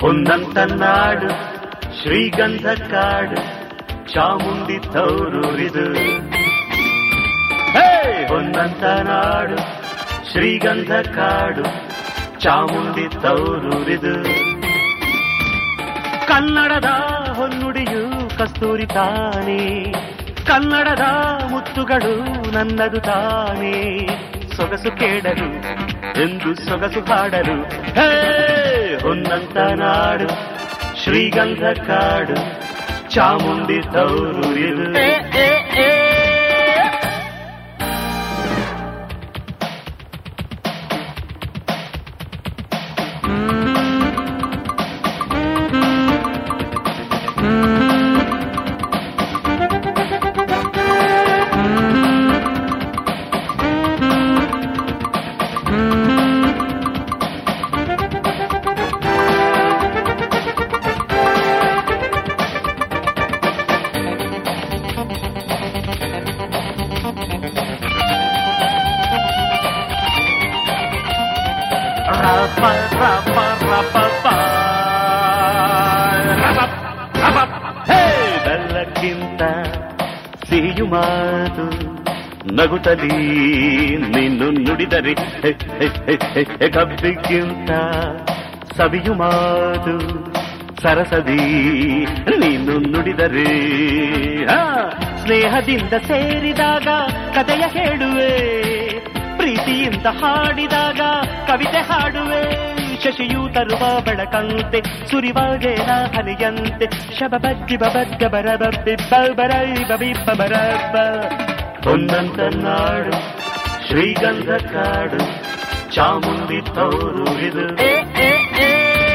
ಹೊನ್ನಂತ ನಾಡು ಶ್ರೀಗಂಧ ಕಾಡು ಚಾಮುಂಡಿ ತೌರೂರಿದು ಹೇ ಹೊನ್ನಂತ ನಾಡು ಶ್ರೀಗಂಧ ಕಾಡು ಚಾಮುಂಡಿ ತೌರೂರಿದು ಕನ್ನಡದ ಹೊನ್ನುಡಿಯು ಕಸ್ತೂರಿ ತಾನೇ ಕನ್ನಡದ ಮುತ್ತುಗಳು ನನ್ನದು ತಾನೇ ಸೊಗಸು ಕೇಳಲು ಎಂದು ಸೊಗಸು ಹಾಡಲು ಹೇ ಹೊನ್ನಂತ ನಾಡು ಶ್ರೀಗಂಧ ಕಾಡು ಚಾಮುಂಡಿ ತೌರೂರಿದು ಏ, ಏ, ಏ. ರಪ ರಪ ರಪ ಪ. ರಪ ರಪ. ಹೇ ಬೆಲ್ಲಕ್ಕಿಂತ ಸಿಹಿಯು ಮಾತು ನಗುತ್ತಲಿ ನಿನ್ನು ನುಡಿದರೆ ಹೆ, ಹೆ, ಹೆ, ಹೆ, ಹೆ, ಕಬ್ಬಿಗಿಂತ ಸವಿಯು ಮಾತು ಸರಸದಿ ನೀನು ನುಡಿದರೆ ಆ, ಸ್ನೇಹದಿಂದ ಸೇರಿದಾಗ ಕಥೆಯ ಹೇಳುವೆ ಪ್ರೀತಿಯಿಂದ ಹಾಡಿದಾಗ ಕವಿತೆ ಹಾಡುವೆ ಶಶಿಯು ತರುವ ಬೆಳಕಂತೆ ಸುರಿವಾಗೇನ ಹನಿಯಂತೆ ಶಬ ಬಗ್ಗಿ ಬಬಗ್ಗ ಬರ ಬಬ್ಬಿ ಬರೈ ಬಬಿ ಬರಬ್ಬ ಹೊನ್ನಂತ ನಾಡು ಶ್ರೀಗಂಧ ಕಾಡು ಚಾಮುಂಡಿ ತೌರೂರಿದು ಏ ಏ ಏ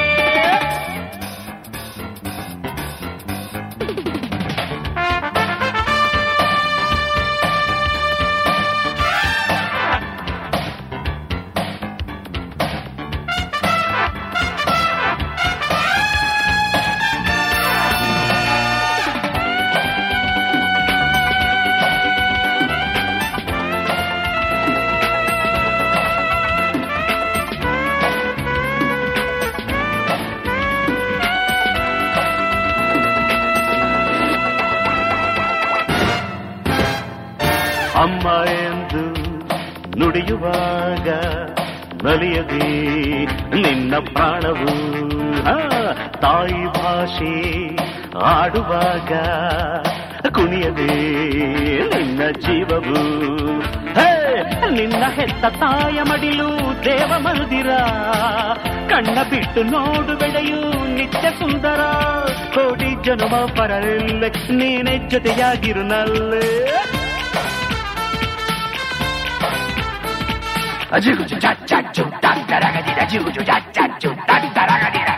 ಅಮ್ಮ ಎಂದು ನುಡಿಯುವಾಗ ನಲಿಯದೆ ನಿನ್ನ ಪ್ರಾಣವು ಆ, ತಾಯಿ ಭಾಷೆ ಆಡುವಾಗ ಕುಣಿಯದೆ ನಿನ್ನ ಜೀವವು ಹೇ, ನಿನ್ನ ಹೆತ್ತ ತಾಯ ಮಡಿಲು ದೇವ ಮಂದಿರ ಕಣ್ಣ ಬಿಟ್ಟು ನೋಡು ಬೆಳೆಯು ನಿತ್ಯ ಸುಂದರ ಕೋಟಿ ಜನುಮ ಬರಲಿಲ್ಲ ನೀನೆ ಜೊತೆಯಾಗಿರು ನಲ್ಲೇ Ajugu cha cha chu dan daragadi da jugu cha cha chu dan daragadi da.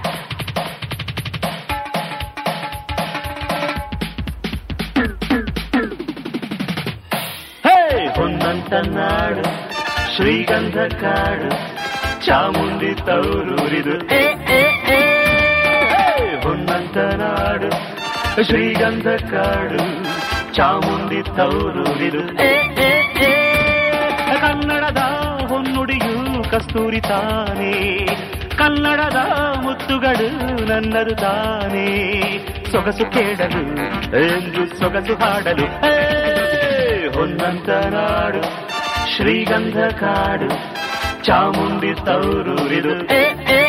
ಹೇ ಹೊನ್ನಂತ ನಾಡು ಶ್ರೀಗಂಧ ಕಾಡು ಚಾಮುಂಡಿ ತೌರೂರಿದು ಏ ಏ ಏ ಹೇ, ಹೊನ್ನಂತ ನಾಡು ಶ್ರೀಗಂಧ ಕಾಡು ಚಾಮುಂಡಿ ತೌರೂರಿದು ಏ ಏ ಏ ಕನ್ನಡದ ಹೊನ್ನುಡಿಯು ಕಸ್ತೂರಿ ತಾನೇ ಕನ್ನಡದ ಮುತ್ತುಗಳು ನನ್ನದು ತಾನೇ ಸೊಗಸು ಕೇಳಲು ಎಂದು ಸೊಗಸು ಹಾಡಲು ಹೇ, ಹೊನ್ನಂತ ನಾಡು ಶ್ರೀಗಂಧ ಕಾಡು ಚಾಮುಂಡಿ ತೌರೂರಿದು ಏ ಏ